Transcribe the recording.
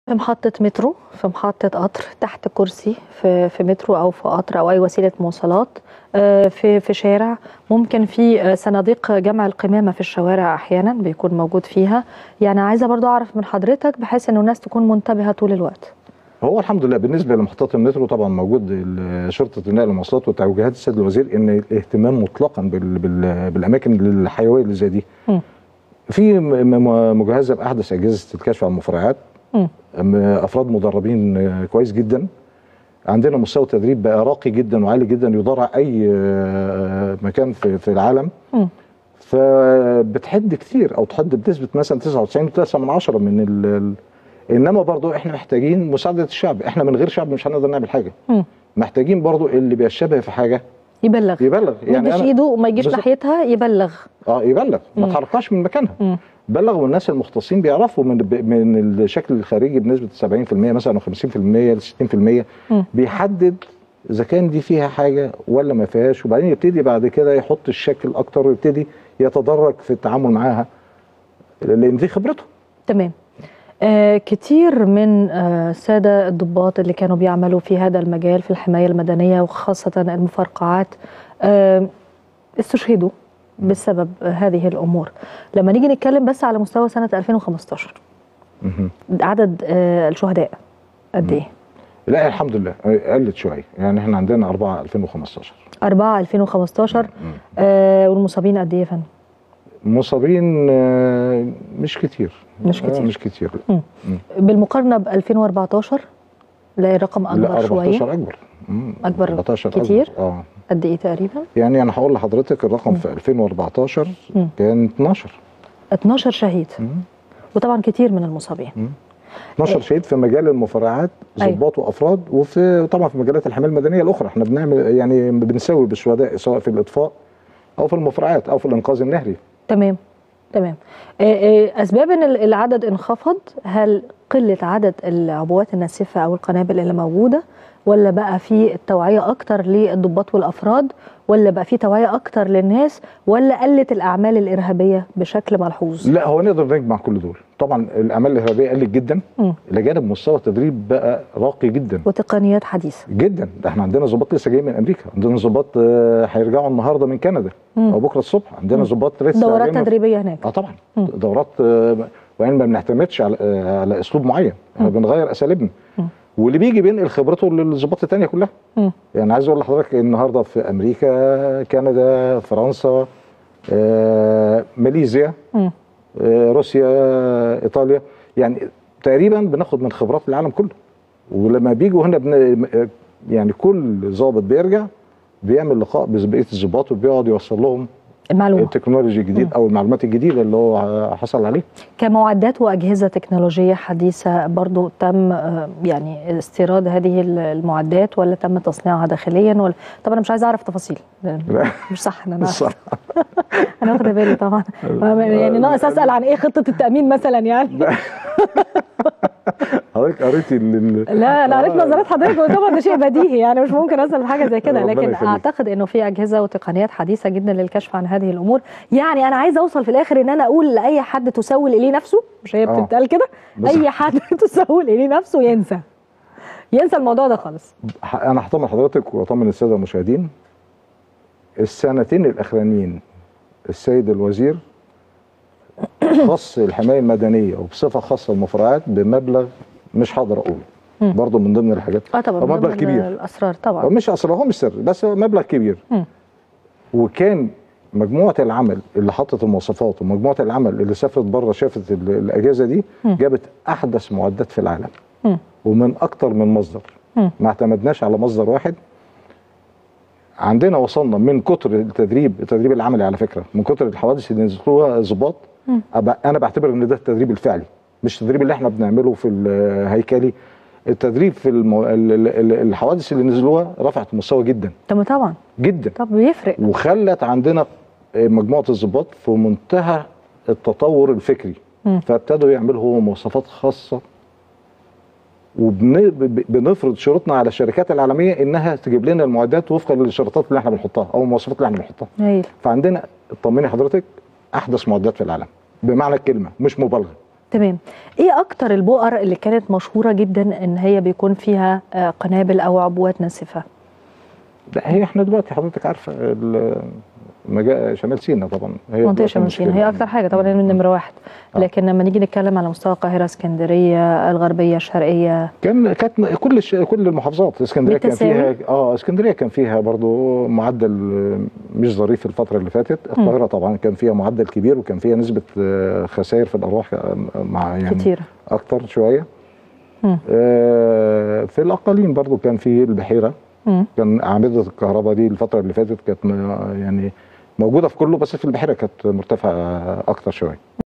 في محطة مترو في محطة قطر تحت كرسي في في مترو أو في قطر أو أي وسيلة مواصلات آه، في في شارع ممكن في آه، صناديق جمع القمامة في الشوارع أحيانا بيكون موجود فيها يعني عايزة برضو أعرف من حضرتك بحيث إنه الناس تكون منتبهة طول الوقت هو الحمد لله بالنسبه لمحطات المترو طبعا موجود ال- شرطه النقل والمواصلات وتوجيهات السيد الوزير ان الاهتمام مطلقا بال بال بالاماكن الحيويه اللي زي دي. مم. في م- م- مجهزه باحدث اجهزه الكشف عن المفرعات مم. م- افراد مدربين آه، كويس جدا. عندنا مستوى تدريب بقى راقي جدا وعالي جدا يضارع اي آه، مكان في في العالم. مم. فبتحد كتير او تحد بنسبه مثلا 99.9 من عشرة من ال ال- انما برضو احنا محتاجين مساعده الشعب احنا من غير شعب مش هنقدر نعمل حاجه مم. محتاجين برضو اللي بيشتبه في حاجه يبلغ يبلغ ما يديش إيده وما يجيش بالظبط. ناحيتها يبلغ اه يبلغ ما مم. تحركهاش من مكانها مم. بلغ والناس المختصين بيعرفوا من من الشكل الخارجي بنسبه 70% مثلا او 50% ل 60% مم. بيحدد اذا كان دي فيها حاجه ولا ما فيهاش وبعدين يبتدي بعد كده يحط الشكل اكتر ويبتدي يتدرج في التعامل معاها لان دي خبرته تمام آه كتير من آه السادة الضباط اللي كانوا بيعملوا في هذا المجال في الحماية المدنية وخاصة المفرقعات آه استشهدوا بسبب آه هذه الأمور لما نيجي نتكلم بس على مستوى سنة 2015 مهم. عدد آه الشهداء قد إيه؟ لا الحمد لله قلت شويه يعني احنا عندنا 4 2015 أربعة 2015 مم. آه والمصابين قد إيه يا فندم؟ مصابين آه، مش كتير مش آه، كتير. مش كتير بالمقارنة ب 2014 لا رقم لا أكبر 14 شوية اكبر مم. أكبر 14 كتير؟ أكبر. اه قد إيه تقريبا؟ يعني انا هقول لحضرتك الرقم في 2014 مم. كان 12 12 شهيد مم. وطبعا كتير من المصابين 12 شهيد في مجال المفرعات أيوة. ضباط وافراد وفي طبعا في مجالات الحمايه المدنيه الاخرى احنا بنعمل يعني بنساوي بالشهداء سواء في الاطفاء او في المفرعات او في الانقاذ النهري تمام تمام آه، آه، اسباب ان ال- العدد انخفض هل قله عدد العبوات الناسفه او القنابل اللي موجوده ولا بقى في التوعيه اكتر للضباط والافراد ولا بقى في توعيه اكتر للناس ولا قلت الاعمال الارهابيه بشكل ملحوظ لا هو نقدر نجمع كل دول طبعا الاعمال الارهابيه قلت جدا مم. الى جانب مستوى التدريب بقى راقي جدا وتقنيات حديثه جدا ده احنا عندنا ظباط لسه جايين من امريكا عندنا ظباط آه، هيرجعوا النهارده من كندا مم. او بكره الصبح عندنا مم. ظباط لسه دورات جايين من- تدريبيه هناك اه طبعا مم. دورات آه، وان ما بنعتمدش على آه، على اسلوب معين احنا بنغير اساليبنا مم. واللي بيجي بينقل خبرته للظباط التانيه كلها مم. يعني عايز اقول لحضرتك النهارده في امريكا كندا فرنسا آه، ماليزيا مم. آه، روسيا ايطاليا يعني تقريبا بناخد من خبرات العالم كله ولما بيجوا هنا بن... يعني كل ضابط بيرجع بيعمل لقاء ببقيه الضباط وبيقعد يوصل لهم المعلومه التكنولوجي الجديد او المعلومات الجديده اللي هو حصل عليه كمعدات واجهزه تكنولوجيه حديثه برضو تم آه، يعني استيراد هذه المعدات ولا تم تصنيعها داخليا ولا طبعا انا مش عايزه اعرف تفاصيل لا. مش صح ان انا صح انا واخده بالي طبعا يعني ناقص اسال عن ايه خطه التامين مثلا يعني حضرتك قريتي ال- ال- لا انا قريت آه. نظرات حضرتك وطبعا ده شيء بديهي يعني مش ممكن اسال في حاجه زي كده ربنا لكن يخليك. اعتقد انه في اجهزه وتقنيات حديثه جدا للكشف عن هذه الامور يعني انا عايزه اوصل في الاخر ان انا اقول لاي حد تسول اليه نفسه مش هي آه. بتتقال كده بالظبط. اي حد تسول اليه نفسه ينسى ينسى الموضوع ده خالص ح- انا هطمن حضرتك واطمن الساده المشاهدين السنتين الاخرانيين السيد الوزير خص الحمايه المدنيه وبصفه خاصه المفرعات بمبلغ مش هقدر اقوله مم. برضه من ضمن الحاجات اه طبعا هو من مبلغ ضمن كبير الاسرار هو طبعا مش اصل هو مش سر بس هو مبلغ كبير مم. وكان مجموعه العمل اللي حطت المواصفات ومجموعه العمل اللي سافرت بره شافت ال- الاجهزه دي مم. جابت احدث معدات في العالم مم. ومن اكتر من مصدر مم. ما اعتمدناش على مصدر واحد عندنا وصلنا من كتر التدريب التدريب العملي على فكره من كتر الحوادث اللي نزلوها ظباط مم. أبقى- انا بعتبر ان ده التدريب الفعلي مش التدريب اللي احنا بنعمله في الهيكلي التدريب في المو... ال- ال- ال- الحوادث اللي نزلوها رفعت المستوى جدا طب طبعا جدا طب بيفرق وخلت عندنا مجموعه الضباط في منتهى التطور الفكري مم. فابتدوا يعملوا مواصفات خاصه وبنفرض شروطنا على الشركات العالميه انها تجيب لنا المعدات وفقا للشروطات اللي احنا بنحطها او المواصفات اللي احنا بنحطها هايل فعندنا اطمني حضرتك احدث معدات في العالم بمعنى الكلمه مش مبالغه تمام ايه اكتر البؤر اللي كانت مشهوره جدا ان هي بيكون فيها آه، قنابل او عبوات ناسفه لا هي احنا دلوقتي حضرتك عارفه ال- مجا... شمال سيناء طبعا هي منطقه دلوقتي شمال سيناء مشكلة. هي اكتر حاجه طبعا من نمره واحد آه. لكن لما نيجي نتكلم على مستوى القاهره اسكندريه الغربيه الشرقيه كان كانت كل الش... كل المحافظات اسكندريه كان بالتساوي؟ فيها اه اسكندريه كان فيها برضو معدل مش ظريف الفتره اللي فاتت القاهره طبعا كان فيها معدل كبير وكان فيها نسبه آه، خسائر في الارواح آه، مع يعني كتيره اكتر شويه مم. آه، في الاقاليم برضو كان في البحيره مم. كان اعمده الكهرباء دي الفتره اللي فاتت كانت م- يعني موجوده في كله بس في البحيره كانت مرتفعه اكتر شويه